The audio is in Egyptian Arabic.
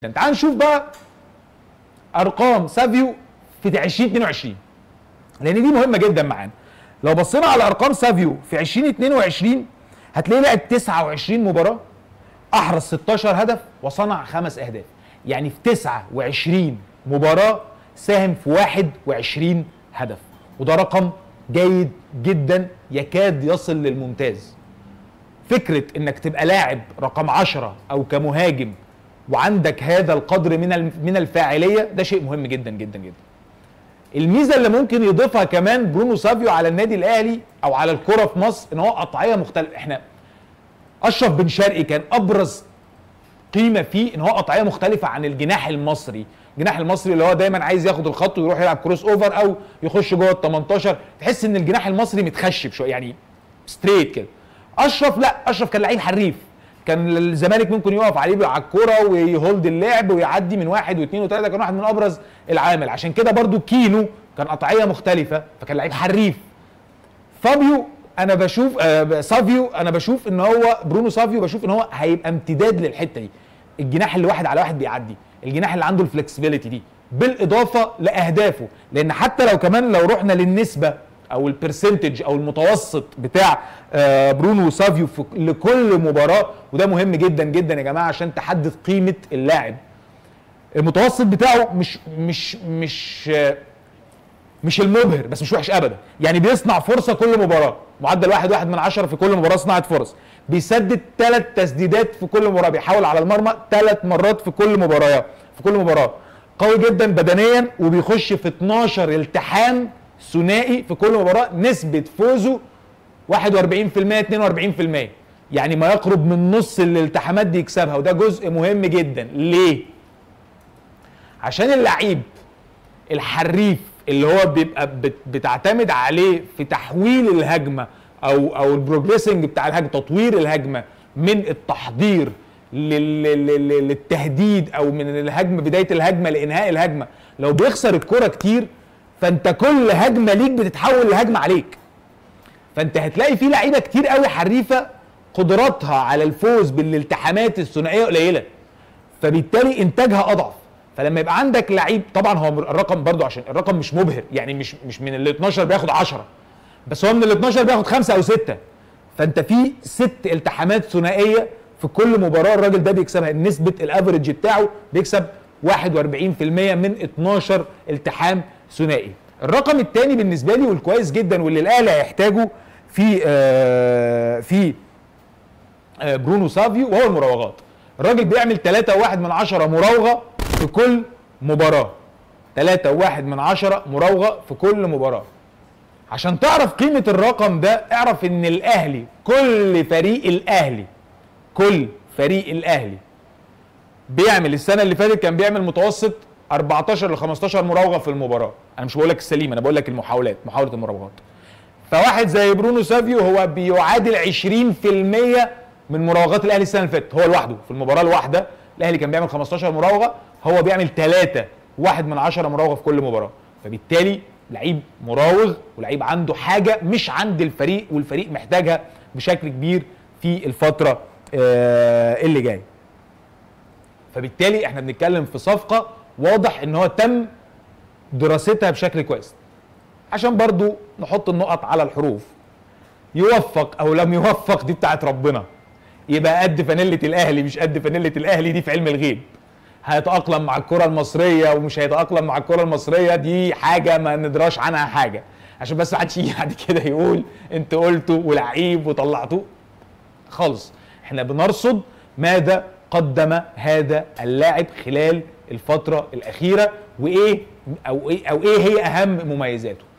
تعال نشوف بقى ارقام سافيو في 2022 لان دي مهمه جدا معانا لو بصينا على ارقام سافيو في 2022 هتلاقيه لعب 29 مباراه احرز 16 هدف وصنع خمس اهداف يعني في 29 مباراه ساهم في 21 هدف وده رقم جيد جدا يكاد يصل للممتاز فكره انك تبقى لاعب رقم 10 او كمهاجم وعندك هذا القدر من من الفاعليه ده شيء مهم جدا جدا جدا الميزه اللي ممكن يضيفها كمان برونو سافيو على النادي الاهلي او على الكره في مصر ان هو قطعيه مختلفه احنا اشرف بن شرقي كان ابرز قيمه فيه ان هو قطعيه مختلفه عن الجناح المصري الجناح المصري اللي هو دايما عايز ياخد الخط ويروح يلعب كروس اوفر او يخش جوه ال 18 تحس ان الجناح المصري متخشب شويه يعني ستريت كده اشرف لا اشرف كان لعيب حريف كان الزمالك ممكن يقف عليه على الكوره ويهولد اللعب ويعدي من واحد واثنين وثلاثه كان واحد من ابرز العامل عشان كده برضو كينو كان قطعيه مختلفه فكان لعيب حريف فابيو انا بشوف آه سافيو انا بشوف ان هو برونو سافيو بشوف ان هو هيبقى امتداد للحته دي الجناح اللي واحد على واحد بيعدي الجناح اللي عنده الفلكسبيليتي دي بالاضافه لاهدافه لان حتى لو كمان لو رحنا للنسبه او البرسنتج او المتوسط بتاع آه برونو سافيو في لكل مباراه وده مهم جدا جدا يا جماعه عشان تحدد قيمه اللاعب المتوسط بتاعه مش مش مش آه مش المبهر بس مش وحش ابدا يعني بيصنع فرصه كل مباراه معدل واحد واحد من عشرة في كل مباراه صناعه فرص بيسدد ثلاث تسديدات في كل مباراه بيحاول على المرمى ثلاث مرات في كل مباراه في كل مباراه قوي جدا بدنيا وبيخش في 12 التحام ثنائي في كل مباراه نسبه فوزه 41% 42% يعني ما يقرب من نص الالتحامات دي يكسبها وده جزء مهم جدا ليه عشان اللعيب الحريف اللي هو بيبقى بتعتمد عليه في تحويل الهجمه او او البروجريسنج بتاع الهجمه تطوير الهجمه من التحضير للتهديد او من الهجمه بدايه الهجمه لانهاء الهجمه لو بيخسر الكره كتير فانت كل هجمه ليك بتتحول لهجمه عليك فانت هتلاقي في لعيبه كتير قوي حريفه قدراتها على الفوز بالالتحامات الثنائيه قليله فبالتالي انتاجها اضعف فلما يبقى عندك لعيب طبعا هو الرقم برضو عشان الرقم مش مبهر يعني مش مش من ال 12 بياخد 10 بس هو من ال 12 بياخد خمسه او سته فانت في ست التحامات ثنائيه في كل مباراه الراجل ده بيكسبها نسبه الافرج بتاعه بيكسب 41% من 12 التحام ثنائي الرقم الثاني بالنسبه لي والكويس جدا واللي الاهلي هيحتاجه في آه في آه برونو سافيو وهو المراوغات الراجل بيعمل 3 1 من 10 مراوغه في كل مباراه 3 1 من 10 مراوغه في كل مباراه عشان تعرف قيمه الرقم ده اعرف ان الاهلي كل فريق الاهلي كل فريق الاهلي بيعمل السنه اللي فاتت كان بيعمل متوسط 14 ل 15 مراوغه في المباراه انا مش بقول لك السليم انا بقول لك المحاولات محاوله المراوغات فواحد زي برونو سافيو هو بيعادل 20% من مراوغات الاهلي السنه اللي فاتت هو لوحده في المباراه الواحده الاهلي كان بيعمل 15 مراوغه هو بيعمل 3 واحد من 10 مراوغه في كل مباراه فبالتالي لعيب مراوغ ولعيب عنده حاجه مش عند الفريق والفريق محتاجها بشكل كبير في الفتره آه اللي جايه فبالتالي احنا بنتكلم في صفقه واضح ان هو تم دراستها بشكل كويس عشان برضو نحط النقط على الحروف يوفق او لم يوفق دي بتاعت ربنا يبقى قد فانيله الاهلي مش قد فانيله الاهلي دي في علم الغيب هيتاقلم مع الكره المصريه ومش هيتاقلم مع الكره المصريه دي حاجه ما ندراش عنها حاجه عشان بس محدش يجي بعد كده يقول انتوا قلتوا ولعيب وطلعتوه خالص احنا بنرصد ماذا قدم هذا اللاعب خلال الفتره الاخيره وايه او ايه او ايه هي اهم مميزاته